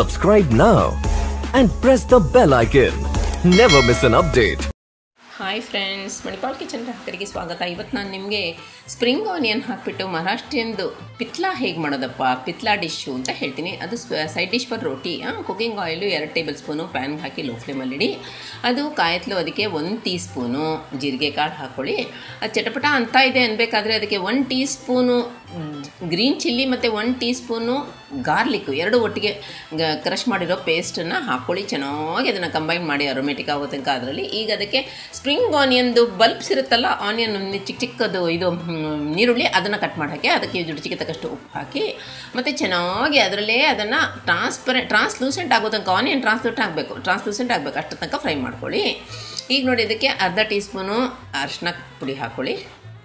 Subscribe now and press the bell icon. Never miss an update. Hi friends Manipal kitchen ಗ್ರಾಹಕರಿಗೆ ಸ್ವಾಗತ ಇವತ್ತು ನಾನು ನಿಮಗೆ ಸ್ಪ್ರಿಂಗ್ ಆನಿಯನ್ ಹಾಕಿಬಿಟ್ಟು ಮಹಾರಾಷ್ಟ್ರೀಯಂದು ಪಿತ್ಲಾ ಹೇಗೆ ಮಾಡೋದಪ್ಪ ಪಿತ್ಲಾ ಡಿಶ್ಶು ಅಂತ ಹೇಳ್ತೀನಿ ಅದು side dish for roti cooking oil ಎರಡು ಟೇಬಲ್ ಸ್ಪೂನು ಪ್ಯಾನ್ಗೆ ಹಾಕಿ ಲೋ ಫ್ಲೇಮಲ್ಲಿ ಇಡಿ ಅದು ಕಾಯತ್ಲು ಅದಕ್ಕೆ ಒಂದು ಟೀ ಸ್ಪೂನು ಜೀರಿಗೆ ಕಾಳು ಹಾಕ್ಕೊಳ್ಳಿ ಅದು ಚಟಪಟ ಅಂತ ಇದೆ ಅನ್ಬೇಕಾದ್ರೆ ಅದಕ್ಕೆ one teaspoon green chilli ಮತ್ತು ಒನ್ ಟೀ ಸ್ಪೂನು ಗಾರ್ಲಿಕ್ಕು ಎರಡು ಒಟ್ಟಿಗೆ ಕ್ರಷ್ ಮಾಡಿರೋ ಪೇಸ್ಟನ್ನು ಹಾಕ್ಕೊಳ್ಳಿ ಚೆನ್ನಾಗಿ ಅದನ್ನು ಕಂಬೈನ್ ಮಾಡಿ ಅರೋಮೆಟಿಕ್ ಆಗೋ ತನಕ ಅದರಲ್ಲಿ ಈಗ ಅದಕ್ಕೆ ಸ್ಪ್ರಿಂಗ್ ಆನಿಯನ್ದು ಬಲ್ಬ್ಸ್ ಇರುತ್ತಲ್ಲ ಆನಿಯನ್ ಚಿಕ್ಕ ಚಿಕ್ಕದು ಇದು ಹ್ಮ್, ನೀರುಳ್ಳಿ ಅದನ್ನು ಕಟ್ ಮಾಡಿ ಹಾಕಿ ಅದಕ್ಕೆ ರುಚಿಗೆ ತಕ್ಕಷ್ಟು ಉಪ್ಪು ಹಾಕಿ ಮತ್ತು ಚೆನ್ನಾಗಿ ಅದರಲ್ಲೇ ಅದನ್ನು ಟ್ರಾನ್ಸ್ಪರೆ ಟ್ರಾನ್ಸ್ಲೂಸೆಂಟ್ ಆಗೋ ತನಕ ಆನಿಯನ್ ಟ್ರಾನ್ಸ್ಲೂಟ್ ಆಗಬೇಕು ಟ್ರಾನ್ಸ್ಲೂಸೆಂಟ್ ಆಗಬೇಕು ಅಷ್ಟು ತನಕ ಫ್ರೈ ಮಾಡ್ಕೊಳ್ಳಿ ಈಗ ನೋಡಿ ಇದಕ್ಕೆ ಅರ್ಧ ಟೀ ಸ್ಪೂನು ಅರಿಶಿನ ಪುಡಿ ಹಾಕ್ಕೊಳ್ಳಿ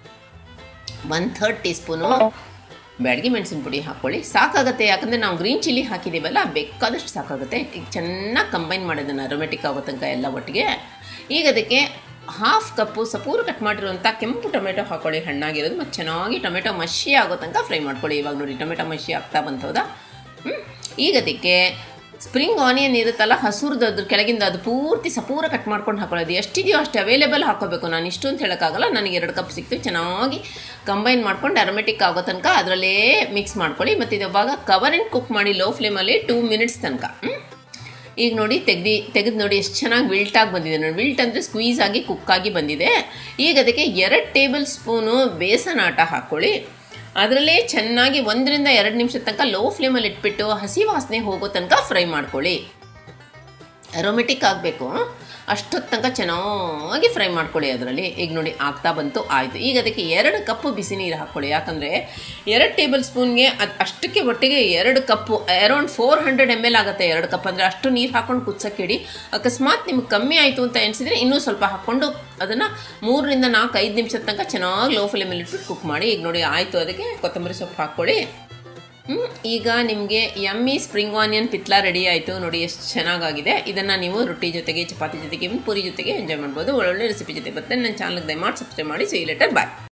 one third teaspoon Byadagi ಮೆಣಸಿನ ಪುಡಿ ಹಾಕ್ಕೊಳ್ಳಿ ಸಾಕಾಗುತ್ತೆ ಯಾಕಂದರೆ ನಾವು ಗ್ರೀನ್ ಚಿಲ್ಲಿ ಹಾಕಿದ್ದೀವಲ್ಲ ಬೇಕಾದಷ್ಟು ಸಾಕಾಗುತ್ತೆ ಈಗ ಚೆನ್ನಾಗಿ ಕಂಬೈನ್ ಮಾಡೋದನ್ನು ಅರೋಮೆಟಿಕ್ ಆಗೋ ತನಕ ಎಲ್ಲ ಒಟ್ಟಿಗೆ ಈಗ ಅದಕ್ಕೆ ಹಾಫ್ ಕಪ್ಪು ಸಪೂರು ಕಟ್ ಮಾಡಿರುವಂಥ ಕೆಂಪು ಟೊಮೆಟೊ ಹಾಕ್ಕೊಳ್ಳಿ ಹಣ್ಣಾಗಿರೋದು ಮತ್ತು ಚೆನ್ನಾಗಿ ಟೊಮೆಟೊ ಮಷಿ ಆಗೋ ತನಕ ಫ್ರೈ ಮಾಡ್ಕೊಳ್ಳಿ ಇವಾಗ ನೋಡಿ ಟೊಮೆಟೊ ಮಷಿ ಆಗ್ತಾ ಬಂತೌದಾ ಹ್ಮ್? ಈಗ ಅದಕ್ಕೆ ಸ್ಪ್ರಿಂಗ್ ಆನಿಯನ್ ಇರುತ್ತಲ್ಲ ಹಸುರ್ದು ಅದ್ರ ಕೆಳಗಿಂದ ಅದು ಪೂರ್ತಿ ಸಪೂರ ಕಟ್ ಮಾಡ್ಕೊಂಡು ಹಾಕೊಳ್ಳೋದು ಎಷ್ಟಿದೆಯೋ ಅಷ್ಟು ಅವೈಲೇಬಲ್ ಹಾಕೋಬೇಕು ನಾನು ಇಷ್ಟು ಅಂತ ಹೇಳೋಕ್ಕಾಗಲ್ಲ ನನಗೆ ಎರಡು ಕಪ್ ಸಿಕ್ತು ಚೆನ್ನಾಗಿ ಕಂಬೈನ್ ಮಾಡ್ಕೊಂಡು ಅರೋಮೆಟಿಕ್ ಆಗೋ ತನಕ ಅದರಲ್ಲೇ ಮಿಕ್ಸ್ ಮಾಡ್ಕೊಳ್ಳಿ ಮತ್ತು ಇವಾಗ ಕವರ್ ಆ್ಯಂಡ್ ಕುಕ್ ಮಾಡಿ ಲೋ ಫ್ಲೇಮಲ್ಲಿ ಟೂ ಮಿನಿಟ್ಸ್ ತನಕ ಹ್ಮ್? ಈಗ ನೋಡಿ ತೆಗ್ದು ತೆಗೆದು ನೋಡಿ ಎಷ್ಟು ಚೆನ್ನಾಗಿ ವಿಲ್ಟಾಗಿ ಬಂದಿದೆ ನೋಡಿ ವಿಲ್ಟ್ ಅಂದರೆ ಸ್ಕ್ವೀಸ್ ಆಗಿ ಕುಕ್ಕಾಗಿ ಬಂದಿದೆ ಈಗ ಅದಕ್ಕೆ ಎರಡು ಟೇಬಲ್ ಸ್ಪೂನು ಬೇಸನ್ ಆಟ ಹಾಕ್ಕೊಳ್ಳಿ ಅದರಲ್ಲೇ ಚೆನ್ನಾಗಿ ಒಂದರಿಂದ ಎರಡು ನಿಮಿಷದ ತನಕ ಲೋ ಫ್ಲೇಮಲ್ಲಿ ಇಟ್ಬಿಟ್ಟು ಹಸಿ ವಾಸನೆ ಹೋಗೋ ತನಕ ಫ್ರೈ ಮಾಡ್ಕೊಳ್ಳಿ ಅರೋಮೆಟಿಕ್ ಆಗಬೇಕು ಅಷ್ಟೊತ್ತು ತನಕ ಚೆನ್ನಾಗಿ ಫ್ರೈ ಮಾಡ್ಕೊಳ್ಳಿ ಅದರಲ್ಲಿ ಈಗ ನೋಡಿ ಆಗ್ತಾ ಬಂತು ಆಯಿತು ಈಗ ಅದಕ್ಕೆ ಎರಡು ಕಪ್ಪು ಬಿಸಿ ನೀರು ಹಾಕ್ಕೊಳ್ಳಿ ಯಾಕಂದರೆ ಎರಡು ಟೇಬಲ್ ಸ್ಪೂನ್ಗೆ ಅದು ಅಷ್ಟಕ್ಕೆ ಒಟ್ಟಿಗೆ ಎರಡು cup around four hundred M L ಆಗುತ್ತೆ ಎರಡು ಕಪ್ ಅಂದರೆ ಅಷ್ಟು ನೀರು ಹಾಕ್ಕೊಂಡು ಕುದಿಸೋಕೆ ಇಡಿ ಅಕಸ್ಮಾತ್ ನಿಮ್ಗೆ ಕಮ್ಮಿ ಆಯಿತು ಅಂತ ಎನಿಸಿದರೆ ಇನ್ನೂ ಸ್ವಲ್ಪ ಹಾಕ್ಕೊಂಡು ಅದನ್ನು ಮೂರರಿಂದ ನಾಲ್ಕು ಐದು ನಿಮಿಷದ ತನಕ ಚೆನ್ನಾಗಿ ಲೋ ಫ್ಲೇಮಲ್ಲಿ ಇಟ್ಬಿಟ್ಟು ಕುಕ್ ಮಾಡಿ ಈಗ ನೋಡಿ ಆಯಿತು ಅದಕ್ಕೆ ಕೊತ್ತಂಬರಿ ಸೊಪ್ಪು ಹಾಕ್ಕೊಳ್ಳಿ ಹ್ಮ್, ಈಗ ನಿಮಗೆ yummy spring onion pitla ready ಆಯಿತು ನೋಡಿ ಎಷ್ಟು ಚೆನ್ನಾಗಾಗಿದೆ ಇದನ್ನು ನೀವು ರೊಟ್ಟಿ ಜೊತೆಗೆ ಚಪಾತಿ ಜೊತೆಗೆ ಪೂರಿ ಜೊತೆಗೆ ಎಂಜಾಯ್ ಮಾಡ್ಬೋದು ಒಳ್ಳೊಳ್ಳೆ ರೆಸಿಪಿ ಜೊತೆ ಬರ್ತೇನೆ ನನ್ನ ಚಾನಲ್ಗೆ ದಯಮಾಡಿ ಸಬ್ಸ್ಕ್ರೈಬ್ ಮಾಡಿ ಸಿ ಲೆಟರ್ ಬಾಯ್